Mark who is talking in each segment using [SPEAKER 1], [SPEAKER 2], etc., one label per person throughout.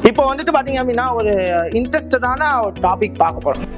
[SPEAKER 1] இப்போ வந்துட்டு பாத்தீங்க அப்படின்னா ஒரு இன்ட்ரெஸ்டடான ஒரு டாபிக் பார்க்க போறோம்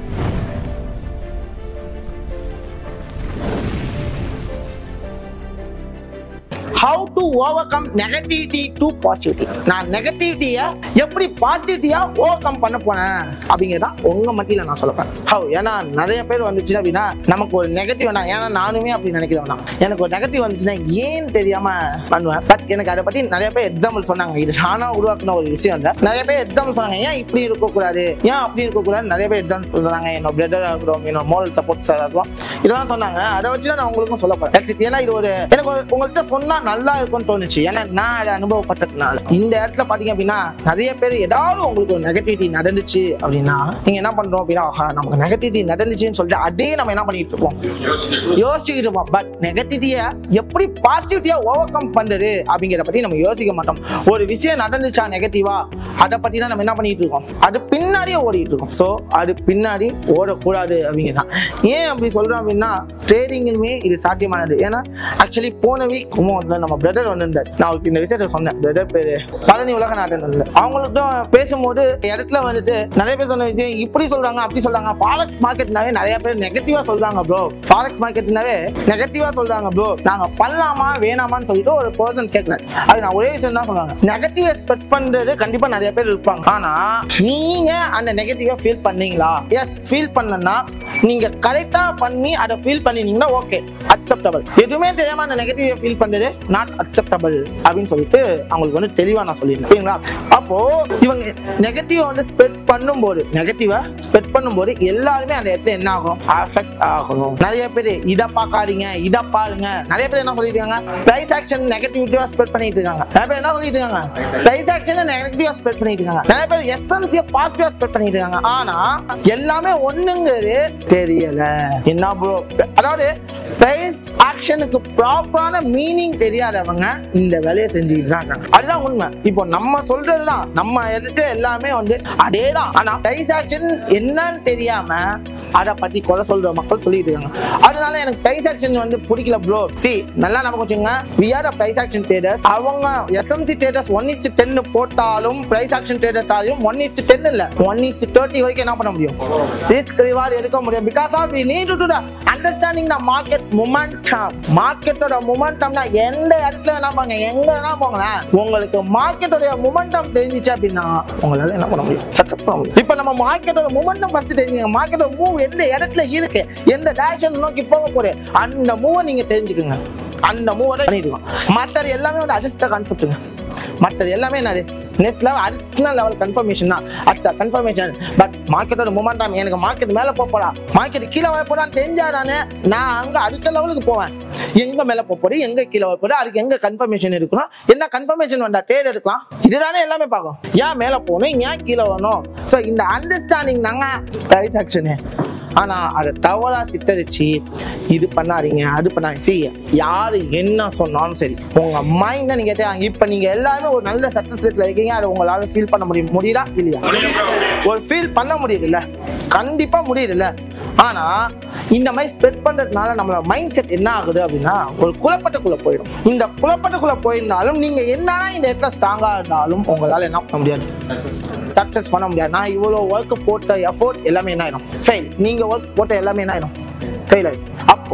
[SPEAKER 1] how to overcome negativity to positivity நான் நெகட்டிவிட்டியை எப்படி பாசிட்டிவிட்டியா ஓவர் கம் பண்ண போனேன் அப்படிங்கிறதா உங்க மத்தியில நான் சொல்லப்பேன் ஹவ் ஏன்னா நிறைய பேர் வந்துச்சு அப்படின்னா நமக்கு ஒரு நெகட்டிவ் நான் ஏன்னா நானுமே அப்படி நினைக்கிறேன் நான் எனக்கு ஒரு நெகட்டிவ் வந்துச்சுன்னா ஏன் தெரியாம பண்ணுவேன் பட் எனக்கு அதை பத்தி நிறைய பேர் எக்ஸாம்பிள் சொன்னாங்க இது நானா உருவாக்குன ஒரு விஷயம் இல்லை நிறைய பேர் எக்ஸாம்பிள் சொன்னாங்க ஏன் இப்படி இருக்கக்கூடாது ஏன் அப்படி இருக்கக்கூடாது நிறைய பேர் எக்ஸாம்பிள் சொன்னாங்க என்னோட பிரதராக இருக்கட்டும் என்னோட மோரல் சப்போர்ட் சார் இருக்கட்டும் இதெல்லாம் சொன்னாங்க அதை வச்சு தான் நான் உங்களுக்கும் சொல்ல போறேன் That's it. ஏன்னா இது ஒரு எனக்கு ஒரு- உங்கள்கிட்ட சொன்னா நல்லா இருக்கும்னு தோணுச்சு ஏன்னா நான் அதை அனுபவப்பட்டதுனால இந்த இடத்துல பாத்தீங்க அப்படின்னா நிறைய பேர் ஏதாவது உங்களுக்கு ஒரு நெகட்டிவிட்டி நடந்துச்சு அப்படின்னா நீங்க என்ன பண்றோம் அப்படின்னா ஆஹா, நமக்கு நெகட்டிவிட்டி நடந்துச்சுன்னு சொல்லிட்டு அதே நம்ம என்ன பண்ணிட்டு இருப்போம் யோசிச்சுக்கிட்டு இருப்போம் பட் நெகட்டிவிட்டியை எப்படி பாசிட்டிவிட்டியா ஓவர் கம் பண்றது அப்படிங்கிறத பத்தி நம்ம யோசிக்க மாட்டோம் ஒரு விஷயம் நடந்துச்சா நெகட்டிவா அதை பத்தி தான் நம்ம என்ன பண்ணிட்டு இருக்கோம் அது பின்னாடியே ஓடிட்டு இருக்கோம் ஸோ அது பின்னாடி ஓடக்கூடாது அப்படிங்கிறதான் ஏன் அப்படி சொல்றோம் அப்படின்னா ட்ரேடிங்குமே இது சாத்தியமானது ஏன்னா ஆக்சுவலி போன வீக் கும்பகோணத்தில் நம்ம பிரதர் வந்திருந்தார் நான் அவருக்கு இந்த விஷயத்த சொன்னேன் பிரதர் பேரு பழனி உலக நாட்டன் வந்தார் அவங்கள்ட்ட பேசும்போது இடத்துல வந்துட்டு நிறைய பேர் சொன்ன விஷயம் இப்படி சொல்றாங்க அப்படி சொல்றாங்க ஃபாரெக்ஸ் மார்க்கெட்னாவே நிறைய பேர் நெகட்டிவா சொல்றாங்க ப்ரோ ஃபாரெக்ஸ் மார்க்கெட்னாவே நெகட்டிவா சொல்றாங்க ப்ரோ நாங்க பண்ணலாமா வேணாமான்னு சொல்லிட்டு ஒரு பர்சன் கேட்கறேன் அது நான் ஒரே விஷயம் தான் சொல்லுவாங்க நெகட்டிவ் எக்ஸ்பெக்ட் பண்றது கண்டிப்பா நிறைய பேர் இருப்பாங்க ஆனா நீங்க அந்த நெகட்டிவா ஃபீல் பண்ணீங்களா எஸ் ஃபீல் பண்ணனா நீங்க கரெக்டா பண்ணி அதை ஃபீல் பண்ணினீங்கன்னா ஓகே அக்செப்டபிள் எதுவுமே தெரியாம அந்த நெகட்டிவ் ஃபீல் பண்றது நாட் அக்செப்டபிள் அப்படின்னு சொல்லிட்டு அவங்களுக்கு வந்து தெளிவா நான் சொல்லியிருந்தேன் சரிங்களா அப்போ இவங்க நெகட்டிவ் வந்து ஸ்ப்ரெட் பண்ணும்போது நெகட்டிவா ஸ்ப்ரெட் பண்ணும்போது எல்லாருமே அந்த இடத்துல என்ன ஆகும் அஃபெக்ட் ஆகணும் நிறைய பேர் இதை பார்க்காதீங்க இதை பாருங்க நிறைய பேர் என்ன சொல்லிட்டு இருக்காங்க பிரைஸ் ஆக்ஷன் நெகட்டிவிட்டியா ஸ்ப்ரெட் பண்ணிட்டு இருக்காங்க நிறைய பேர் என்ன சொல்லிட்டு இருக்காங்க பிரைஸ் ஆக்ஷன் நெகட்டிவா ஸ்ப்ரெட் பண்ணிட்டு இருக்காங்க நிறைய பேர் எஸ்எம்சியை பாசிட்டிவா ஸ்ப்ரெட் பண்ணிட்டு இருக்காங்க ஆனா எல்லாமே ஒண்ணுங்கிறது தெரியல என்ன ப்ரோ அதாவது பிரைஸ் ஆக்ஷனுக்கு ப்ராப்பரான மீனிங் தெரியாதவங்க இந்த வேலையை செஞ்சுக்கிட்டு தான் இருக்காங்க அதுதான் உண்மை இப்போ நம்ம சொல்றதுதான் நம்ம எடுத்து எல்லாமே வந்து அதேதான் ஆனா பிரைஸ் ஆக்ஷன் என்னன்னு தெரியாம அதை பத்தி கொலை சொல்ற மக்கள் சொல்லிட்டு இருக்காங்க அதனால எனக்கு பிரைஸ் ஆக்ஷன் வந்து பிடிக்கல ப்ரோ சி நல்லா நமக்கு வச்சுங்க we are price action traders அவங்க SMC traders one is to ten போட்டாலும் பிரைஸ் ஆக்ஷன் ட்ரேடர்ஸ் ஆகும் ஒன் இஸ்ட் டென் இல்ல ஒன் இஸ்ட் தேர்ட்டி வரைக்கும் என்ன பண்ண முடியும் ரிஸ்க் ரிவார்டு எடுக்க முடியும் because of we need to understanding the market momentum மார்க்கெட்டோட மொமெண்டம்னா எந்த இடத்துல என்ன பண்ணுங்க எங்க வேணா போங்களேன் உங்களுக்கு மார்க்கெட்டோட மொமெண்டம் தெரிஞ்சிச்சு அப்படின்னா உங்களால என்ன பண்ண முடியும் Success பண்ண முடியும் இப்போ நம்ம மார்க்கெட்டோட மொமெண்டம் ஃபர்ஸ்ட் தெரிஞ்சுங்க மார்க்கெட்டோட மூவ் எந்த இடத்துல இருக்கு எந்த டைரக்ஷன் நோக்கி போக போகுது அந்த மூவை நீங்க தெரிஞ்சுக்குங்க அந்த மூவை தான் பண்ணிடுவோம் மற்றது எல்லாமே ஒரு அதிர்ஷ்ட கான்செப்ட்டுங்க மற்றது எல்லாமே என்னது next level additional level confirmation தான் அட்ஸா கன்ஃபர்மேஷன் பட் மார்க்கெட்டோட மூமெண்டம் எனக்கு மார்க்கெட் மேலே போக போடா மார்க்கெட் கீழே வர போடான்னு தெரிஞ்சாதானே நான் அங்கே அடுத்த லெவலுக்கு போவேன் எங்க மேலே போக போகுது எங்க கீழே வர போகுது அதுக்கு எங்க கன்ஃபர்மேஷன் இருக்கணும் என்ன கன்ஃபர்மேஷன் வந்தா ட்ரேட் எடுக்கலாம் இதுதானே எல்லாமே பார்க்கும் ஏன் மேலே போகணும் ஏன் கீழே வரணும் ஸோ இந்த அண்டர்ஸ்டாண்டிங் தாங்க ரைட் ஆக்ஷனு ஆனா அதை தவறா சித்தரிச்சு இது பண்ணாதீங்க அது பண்ணாதீங்க சி யாரு என்ன சொன்னாலும் சரி உங்க மைண்ட நீங்க தேவை இப்ப நீங்க எல்லாருமே ஒரு நல்ல சக்சஸ் ரேட்ல இருக்கீங்க அதை உங்களால ஃபீல் பண்ண முடியும் முடியுதா இல்லையா ஒரு ஃபீல் பண்ண முடியுதுல்ல கண்டிப்பா முடியுதுல்ல ஆனா இந்த மாதிரி ஸ்ப்ரெட் பண்றதுனால நம்மளோட மைண்ட் செட் என்ன ஆகுது அப்படின்னா ஒரு குழப்பத்துக்குள்ள போயிடும் இந்த குழப்பத்துக்குள்ள போயிருந்தாலும் நீங்க என்னன்னா இந்த இடத்துல ஸ்ட்ராங்கா இருந்தாலும் உங்களால என்ன பண்ண முடியாது சக்சஸ் பண்ண முடியாது நான் இவ்வளோ ஒர்க் போட்ட எஃபோர்ட் எல்லாமே என்ன ஆயிடும் ஃபெயில் நீங்க ஒர்க் போட்ட எல்லாமே என்ன ஆயிடும் ஃபெயில் ஆயிடும் அப்போ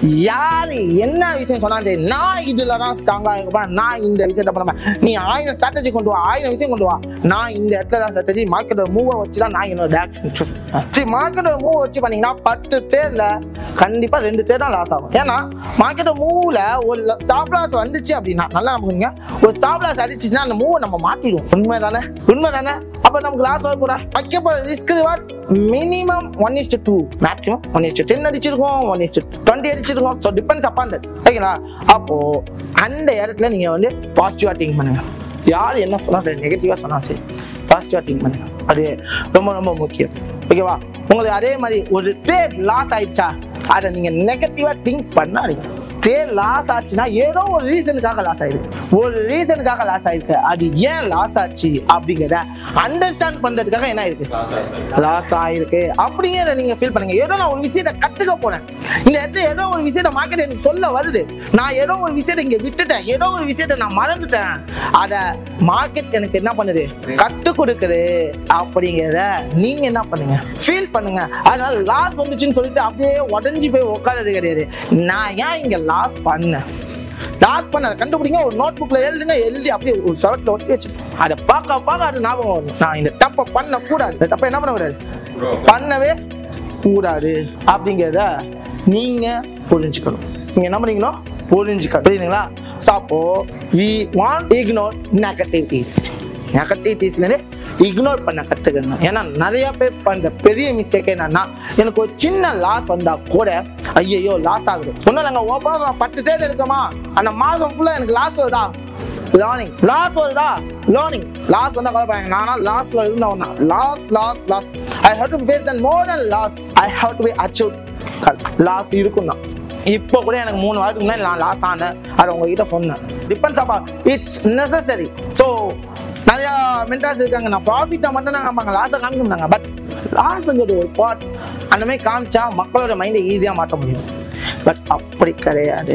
[SPEAKER 1] யாரு என்ன விஷயம் சொன்னாலும் சரி நான் இதுல தான் ஸ்ட்ராங்கா இருக்கப்ப நான் இந்த விஷயத்த பண்ண நீ ஆயிரம் ஸ்ட்ராட்டஜி கொண்டு வா ஆயிரம் விஷயம் கொண்டு வா நான் இந்த இடத்துல தான் ஸ்ட்ராட்டஜி மார்க்கெட்டோட மூவை வச்சு தான் நான் என்னோட டேரக்ஷன் சரி மார்க்கெட்டோட மூவ் வச்சு பண்ணீங்கன்னா பத்து பேர்ல கண்டிப்பா ரெண்டு பேர் தான் லாஸ் ஆகும் ஏன்னா மார்க்கெட்டோட மூவ்ல ஒரு ஸ்டாப் லாஸ் வந்துச்சு அப்படின்னா நல்லா நமக்குங்க ஒரு ஸ்டாப் லாஸ் அடிச்சுன்னா அந்த மூவை நம்ம மாட்டிடுவோம் உண்மை தானே உண்மை தானே அப்ப நமக்கு லாஸ் வர போறா வைக்க போற risk reward minimum one is to two maximum one is to ten அடிச்சிருக்கோம் ஒன் இஸ்ட் டுவெண்ட்டி அடிச்சிருக்கோம் ஸோ டிபெண்ட்ஸ் அப்பான் தட் ஓகேங்களா அப்போ அந்த இடத்துல நீங்க வந்து பாசிட்டிவா திங்க் பண்ணுங்க யார் என்ன சொன்னா சரி நெகட்டிவா சொன்னா சரி பாசிட்டிவா திங்க் பண்ணுங்க அது ரொம்ப ரொம்ப முக்கியம் ஓகேவா உங்களுக்கு அதே மாதிரி ஒரு ட்ரேட் லாஸ் ஆயிடுச்சா அதை நீங்க நெகட்டிவா திங்க் பண்ணாதீங்க ட்ரேட் லாஸ் ஆச்சுன்னா ஏதோ ஒரு ரீசனுக்காக லாஸ் ஆயிருக்கு ஒரு ரீசனுக்காக லாஸ் ஆயிருக்கு அது ஏன் லாஸ் ஆச்சு அப்படிங்கிறத அண்டர்ஸ்டாண்ட் பண்றதுக்காக என்ன இருக்கு லாஸ் ஆயிருக்கு அப்படிங்கிறத நீங்க ஃபீல் பண்ணுங்க ஏதோ நான் ஒரு விஷயத்தை கத்துக்க போனேன் இந்த இடத்துல ஏதோ ஒரு விஷயத்தை மார்க்கெட் எனக்கு சொல்ல வருது நான் ஏதோ ஒரு விஷயத்தை இங்க விட்டுட்டேன் ஏதோ ஒரு விஷயத்தை நான் மறந்துட்டேன் அத மார்க்கெட் எனக்கு என்ன பண்ணுது கத்து கொடுக்குது அப்படிங்கிறத நீங்க என்ன பண்ணுங்க ஃபீல் பண்ணுங்க அதனால லாஸ் வந்துச்சுன்னு சொல்லிட்டு அப்படியே உடஞ்சி போய் உட்காரது கிடையாது நான் ஏன் இங்க லாஸ் பண்ணேன் லாஸ் பண்ண கண்டுபிடிங்க ஒரு நோட் புக்ல எழுதுங்க எழுதி அப்படியே ஒரு சவத்துல ஒட்டி வச்சு அதை பார்க்க பார்க்க அது ஞாபகம் வரும் நான் இந்த தப்பை பண்ண கூடாது இந்த தப்பை என்ன பண்ண கூடாது பண்ணவே கூடாது அப்படிங்கிறத நீங்க புரிஞ்சுக்கணும் நீங்க என்ன பண்ணீங்களோ புரிஞ்சுக்கணும் புரியுதுங்களா ஸோ அப்போ வி வாண்ட் இக்னோர் நெகட்டிவிட்டிஸ் நெகட்டிவிட்டிஸ்லேருந்து இக்னோர் பண்ண கற்றுக்கணும் ஏன்னா நிறைய பேர் பண்ணுற பெரிய மிஸ்டேக் என்னன்னா எனக்கு ஒரு சின்ன லாஸ் வந்தா கூட ஐயோ லாஸ் ஆகுது ஒன்றும் இல்லைங்க ஓப்பனாக பத்து தேர்தல் இருக்கமா அந்த மாதம் ஃபுல்லாக எனக்கு லாஸ் வருதா லேர்னிங் லாஸ் வருதா லேர்னிங் லாஸ் வந்தா கவலைப்படாங்க நானா லாஸ்ல இருந்தவனா loss loss loss I have to face than more than loss I have to be achieve loss இருக்கும் தான் இப்போ கூட எனக்கு மூணு வாரத்துக்கு முன்னாடி நான் லாஸ் ஆனேன் அதை உங்ககிட்ட சொன்னேன் depends upon it's necessary so நிறையா மென்டாஸ் இருக்காங்க நான் ப்ராஃபிட்டை மட்டும் தான் காமிப்பாங்க லாஸை காமிக்க மாட்டாங்க பட் லாஸுங்கிறது ஒரு பார்ட் அந்த மாதிரி காமிச்சா மக்களோட மைண்டை ஈஸியாக மாற்ற முடியும் பட் அப்படி கிடையாது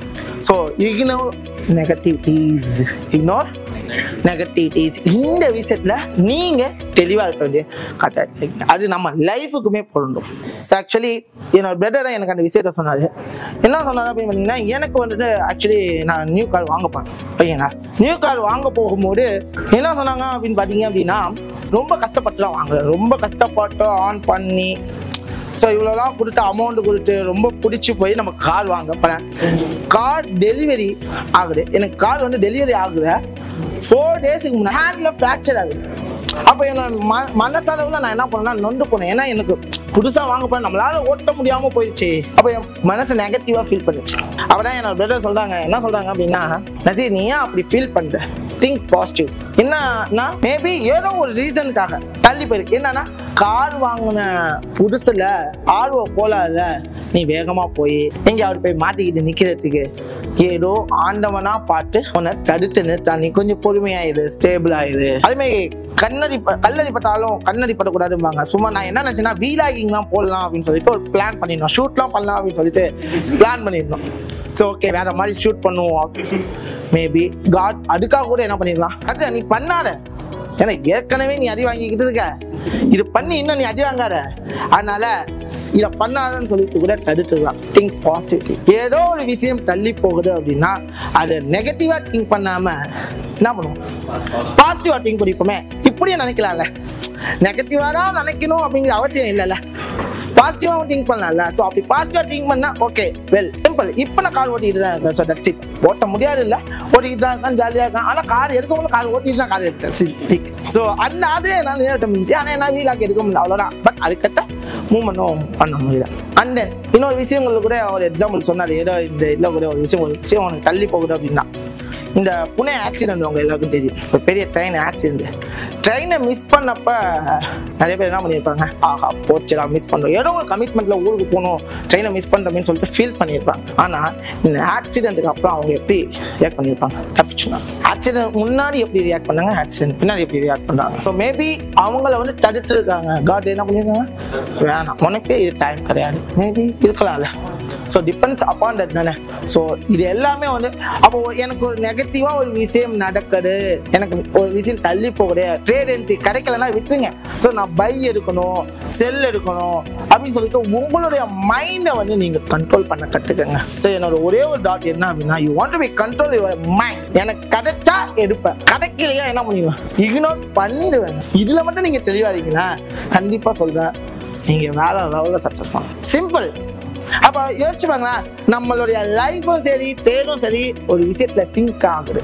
[SPEAKER 1] so ignore negativities ignore negativities இந்த விஷயத்துல நீங்க தெளிவா இருக்க வேண்டிய கட்டாயம் அது நம்ம லைஃபுக்குமே பொருந்தும் ஆக்சுவலி என்னோட பிரதர் எனக்கு அந்த விஷயத்த சொன்னாரு என்ன சொன்னாரு அப்படின்னு பார்த்தீங்கன்னா எனக்கு வந்துட்டு ஆக்சுவலி நான் நியூ கார் வாங்க போனேன் ஓகேங்களா நியூ கார் வாங்க போகும்போது என்ன சொன்னாங்க அப்படின்னு பார்த்தீங்க அப்படின்னா ரொம்ப கஷ்டப்பட்டு தான் வாங்குறேன் ரொம்ப கஷ்டப்பட்டு ஆன் பண்ணி ஸோ இவ்வளோலாம் கொடுத்து அமௌண்ட் கொடுத்து ரொம்ப பிடிச்சி போய் நம்ம கார் வாங்க போனேன் கார் டெலிவரி ஆகுது எனக்கு கார் வந்து டெலிவரி ஆகுது ஃபோர் டேஸுக்கு முன்னாடி ஹேண்டில் ஃப்ராக்சர் ஆகுது அப்போ என்னோட ம மனசளவில் நான் என்ன பண்ணேன்னா நொந்து போனேன் ஏன்னா எனக்கு புதுசாக வாங்க போனேன் நம்மளால ஓட்ட முடியாமல் போயிடுச்சு அப்போ என் மனசு நெகட்டிவாக ஃபீல் பண்ணுச்சு அப்பதான் என்னோட பிரதர் சொல்கிறாங்க என்ன சொல்கிறாங்க அப்படின்னா நசீர் நீ ஏன் அப்படி ஃபீல் பண்ணுற திங்க் பாசிட்டிவ் என்னன்னா மேபி ஏதோ ஒரு ரீசனுக்காக தள்ளி போயிருக்கு என்னன்னா கார் வாங்கின புதுசுல ஆர்வம் போலாத நீ வேகமா போய் எங்கேயாவது போய் மாட்டிக்கிட்டு நிக்கிறதுக்கு ஏதோ ஆண்டவனா பார்த்து உன்னை தடுத்து நிறுத்தா நீ கொஞ்சம் பொறுமையாயிரு ஸ்டேபிள் ஆயிரு அதே மாதிரி கண்ணடி ப- கல்லடி பட்டாலும் கண்ணடி படக்கூடாதும்பாங்க சும்மா நான் என்ன நினைச்சேன்னா வீலாகிங்லாம் போடலாம் அப்படின்னு சொல்லிட்டு ஒரு பிளான் பண்ணிடணும் ஷூட்லாம் பண்ணலாம் அப்படின்னு சொல்லிட்டு பிளான் பண்ணிடணும் ஸோ ஓகே வேற மாதிரி ஷூட் பண்ணுவோம் அப்படின்னு மேபி காட் அதுக்காக கூட என்ன பண்ணிடலாம் அது நீ பண்ணாத ஏன்னா ஏற்கனவே நீ அடி வாங்கிக்கிட்டு இருக்க இது பண்ணி இன்னும் நீ அடி வாங்காத அதனால இதை பண்ணாதன்னு சொல்லிட்டு கூட தடுத்துக்கலாம் திங்க் பாசிட்டிவிட்டி ஏதோ ஒரு விஷயம் தள்ளி போகுது அப்படின்னா அதை நெகட்டிவா திங்க் பண்ணாம என்ன பண்ணுவோம் பாசிட்டிவா திங்க் பண்ணிப்போமே இப்படியே நினைக்கலாம்ல நெகட்டிவா தான் நினைக்கணும் அப்படிங்கிற அவசியம் இல்லைல்ல பாசிட்டிவாகவும் திங்க் பண்ணலாம்ல ஸோ அப்படி பாசிட்டிவா திங்க் பண்ணா ஓகே வெல் சிம்பிள் இப்போ நான் கார் ஓட்டிட்டு தான் இருக்கேன் ஸோ தட்ஸ் இட் ஓட்ட முடியாது இல்லை ஓட்டிட்டு தான் இருக்கேன் ஜாலியாக இருக்கேன் ஆனால் கார் எடுக்கவும் கார் ஓட்டிட்டு தான் கார் எடுத்தேன் ஸோ அந்த அதே என்னால் நேரிட்ட முடிஞ்சு ஆனால் என்ன வீலாக்கி எடுக்க முடியல அவ்வளோதான் பட் அதுக்கட்ட மூவ்மெண்ட்டும் பண்ண முடியல அண்ட் தென் இன்னொரு விஷயங்கள் கூட ஒரு எக்ஸாம்பிள் சொன்னார் ஏதோ இந்த இதில் கூட ஒரு விஷயம் ஒரு விஷயம் உனக்கு தள்ளி போகுது அப்படின்னா இந்த புனே ஆக்சிடென்ட் உங்க எல்லாருக்கும் தெரியும் ஒரு பெரிய ட்ரெயின் ஆக்சிடென்ட் ட்ரெயினை மிஸ் பண்ணப்ப நிறைய பேர் என்ன பண்ணியிருப்பாங்க ஆஹா போச்சுடா மிஸ் பண்ணுறோம் ஏதோ ஒரு கமிட்மெண்ட்ல ஊருக்கு போகணும் ட்ரெயினை மிஸ் பண்ணுறோம்னு சொல்லிட்டு ஃபீல் பண்ணியிருப்பாங்க ஆனால் இந்த ஆக்சிடென்ட்டுக்கு அப்புறம் அவங்க எப்படி ரியாக்ட் பண்ணியிருப்பாங்க தப்பிச்சுனா ஆக்சிடென்ட் முன்னாடி எப்படி ரியாக்ட் பண்ணாங்க ஆக்சிடென்ட் பின்னாடி எப்படி ரியாக்ட் பண்ணாங்க ஸோ மேபி அவங்கள வந்து தடுத்துருக்காங்க காட் என்ன பண்ணியிருக்காங்க வேணாம் உனக்கு இது டைம் கிடையாது மேபி இருக்கலாம்ல ஸோ டிபெண்ட்ஸ் அப்பான் தட் தானே ஸோ இது எல்லாமே வந்து அப்போ எனக்கு ஒரு நெகட்டிவாக ஒரு விஷயம் நடக்குது எனக்கு ஒரு விஷயம் தள்ளி போகுது ட்ரேட் என்ட்ரி கிடைக்கலன்னா விட்டுருங்க ஸோ நான் பை எடுக்கணும் செல் எடுக்கணும் அப்படின்னு சொல்லிட்டு உங்களுடைய மைண்டை வந்து நீங்கள் கண்ட்ரோல் பண்ண கற்றுக்கங்க ஸோ என்னோட ஒரே ஒரு டாட் என்ன அப்படின்னா you want to be control your mind எனக்கு கிடைச்சா எடுப்பேன் கிடைக்கலையா என்ன பண்ணுவேன் இக்னோர் பண்ணிடுவேன் இதில் மட்டும் நீங்கள் தெளிவாதீங்கன்னா கண்டிப்பாக சொல்கிறேன் நீங்கள் வேற லெவலில் சக்ஸஸ் பண்ணலாம் சிம்பிள் அப்ப யோசிச்சு பாருங்களேன் நம்மளுடைய லைஃபும் சரி ட்ரேடும் சரி ஒரு விஷயத்துல சிங்க் ஆகுது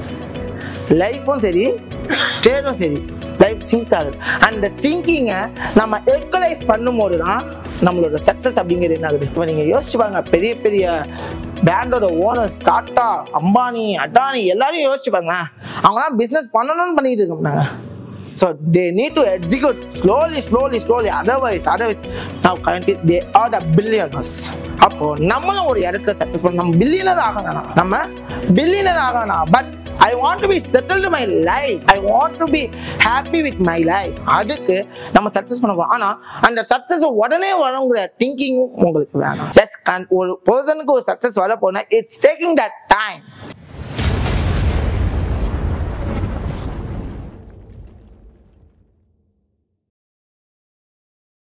[SPEAKER 1] லைஃபும் சரி ட்ரேடும் சரி லைஃப் சிங்க் ஆகுது அந்த சிங்கிங்கை நம்ம எக்குவலைஸ் பண்ணும்போது தான் நம்மளோட சக்ஸஸ் அப்படிங்கிறது என்ன ஆகுது இப்போ நீங்கள் யோசிச்சு பாருங்க பெரிய பெரிய பேண்டோட ஓனர்ஸ் டாட்டா அம்பானி அட்டானி எல்லாரையும் யோசிச்சு பாருங்களேன் அவங்களாம் பிஸ்னஸ் பண்ணணும்னு பண்ணிட்டு இருக்க மாட்டாங்க so they need to execute slowly slowly slowly otherwise otherwise now currently they are the billionaires அப்போ நம்மளும் ஒரு இடத்துல சக்ஸஸ் பண்ண நம்ம பில்லியனர் ஆக வேணாம் நம்ம பில்லியனர் ஆக வேணாம் but I want to be settled my life I want to be happy with my life அதுக்கு நம்ம சக்ஸஸ் பண்ண போறோம் ஆனா அந்த சக்ஸஸ் உடனே வருங்கிற திங்கிங் உங்களுக்கு வேணாம் Just con- ஒரு பர்சனுக்கு ஒரு சக்ஸஸ் வர போனா இட்ஸ் டேக்கிங் தட் டைம்